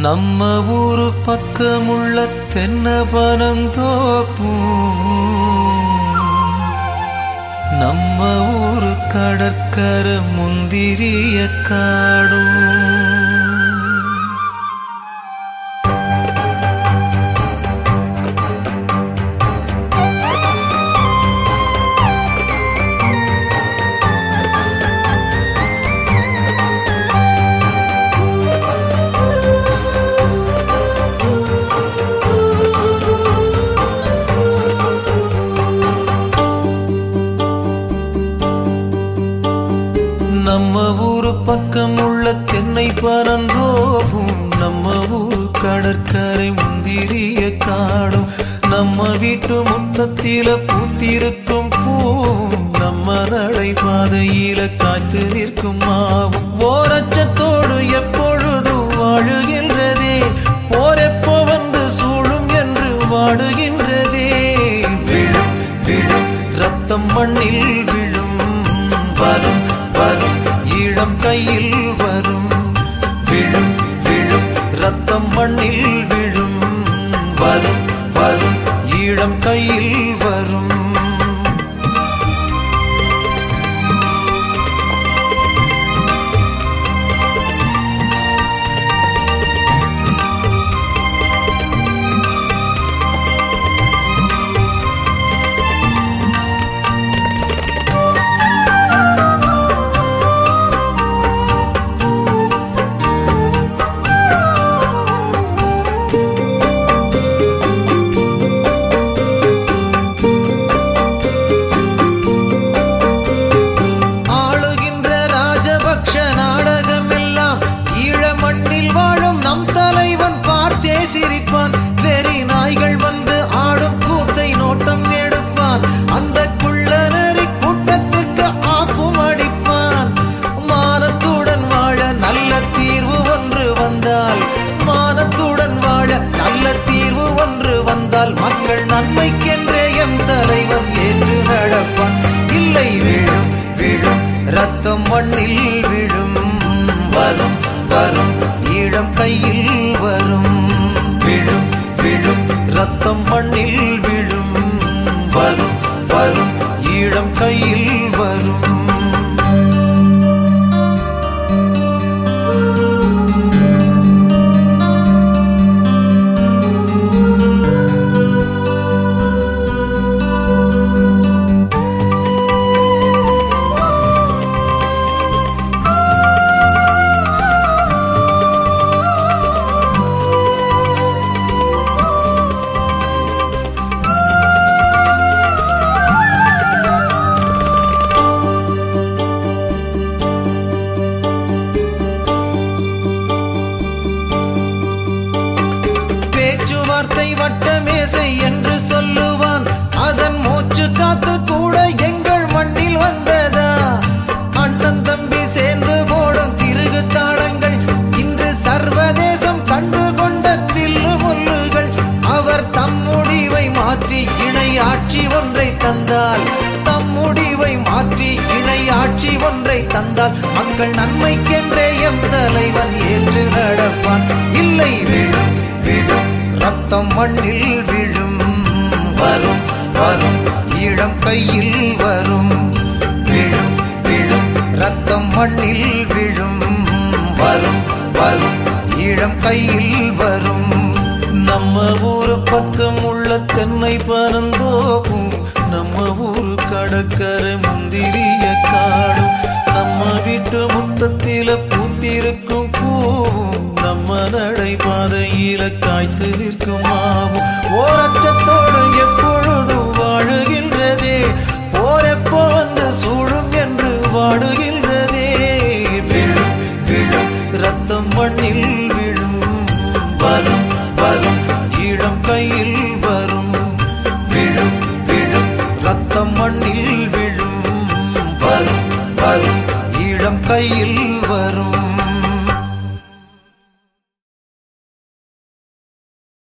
நம்ம ஊரு பக்கமுள்ள தென்ன பனந்தோப்பும் நம்ம ஊரு கடற்கரை முந்திரிய காடும் நம்ம ஊரு பக்கம் உள்ள தென்னை பனந்தோப்பும் நம்ம ஊரு கடற்கரை முந்திரிய காடும் நம்ம வீட்டு முத்தத்தில பூத்திருக்கும் பூவும் நம்ம நடை பாதையில காய்த்து நிற்கும் மாவும் ஓரச்சத்தோடு எப்பொழுதும் வாழுகின்றதே போரெப்போ வந்து சூழும் என்று வாடுகின்றதே விழும் விழும் ரத்தம் மண்ணில் விழும் வரும் வரும் ஈழம் கையில் வரும் விழும் விழும் ரத்தம் மண்ணில் விழும் வரும் வரும் ஈழம் கையில் வரும் ஆளுகின்ற ராஜபக்ஷ நாடகம் எல்லாம் ஈழ மண்ணில் வாழும் நம் தலைவன் பார்த்தே சிரிப்பான் வெறி நாய்கள் வந்து ஆடும் கூத்தை நோட்டம் எடுப்பான் அந்த குள்ள நெறி கூட்டத்திற்கு ஆப்பும் அடிப்பான் மானத்துடன் வாழ நல்ல தீர்வு ஒன்று வந்தால் மானத்துடன் வாழ நல்ல தீர்வு ஒன்று வந்தால் மக்கள் நன்மைக்கென்றே எம் தலைவன் ஏற்று நடப்பான் இல்லை விழும் விழும் ரத்தம் மண்ணில் விழும் வரும் வரும் ஈழம் கையில் வரும் விழும் விழும் ரத்தம் மண்ணில் விழும் வரும் வரும் ஈழம் கையில் வரும் பேச்சுவார்த்தை வட்டமேசை என்று சொல்லுவான் அதன் மூச்சு காத்து கூட எங்கள் மண்ணில் வந்ததா அண்ணன் தம்பி சேர்ந்து போடும் திருகு தாளங்கள் இன்று சர்வதேசம் கண்டு கொண்ட தில்லு முல்லுகள் அவர் தம் முடிவை மாற்றி இணை ஆட்சி ஒன்றை தந்தால் தம் முடிவை மாற்றி இணை ஆட்சி ஒன்றை தந்தால் மக்கள் நன்மைக்கென்றே எம் தலைவன் ஏற்று நடப்பான் இல்லை விழும் விழும் ரத்தம் மண்ணில் விழும் வரும் வரும் ஈழம் கையில் வரும் விழும் விழும் ரத்தம் மண்ணில் விழும் வரும் வரும் ஈழம் கையில் வரும் நம்ம ஊரு பக்கம் உள்ள தென்னை பனந்தோப்பும் நம்ம ஊரு கடற்கரை முந்திரிய காடும் நம்ம வீட்டு முத்தத்தில பூத்திருக்கும் பூவும் நம்ம நடை பாதையில காய்த்து நிற்கும் மாவும் ஓரச்சத்தோடு எப்பொழுதும் வாழுகின்றதே போரெப்போ வந்து சூழும் என்று வாடுகின்றதே விழும் விழும் ரத்தம் மண்ணில் விழும் வரும் வரும் ஈழம் கையில் வரும் விழும் விழும் ரத்தம் மண்ணில்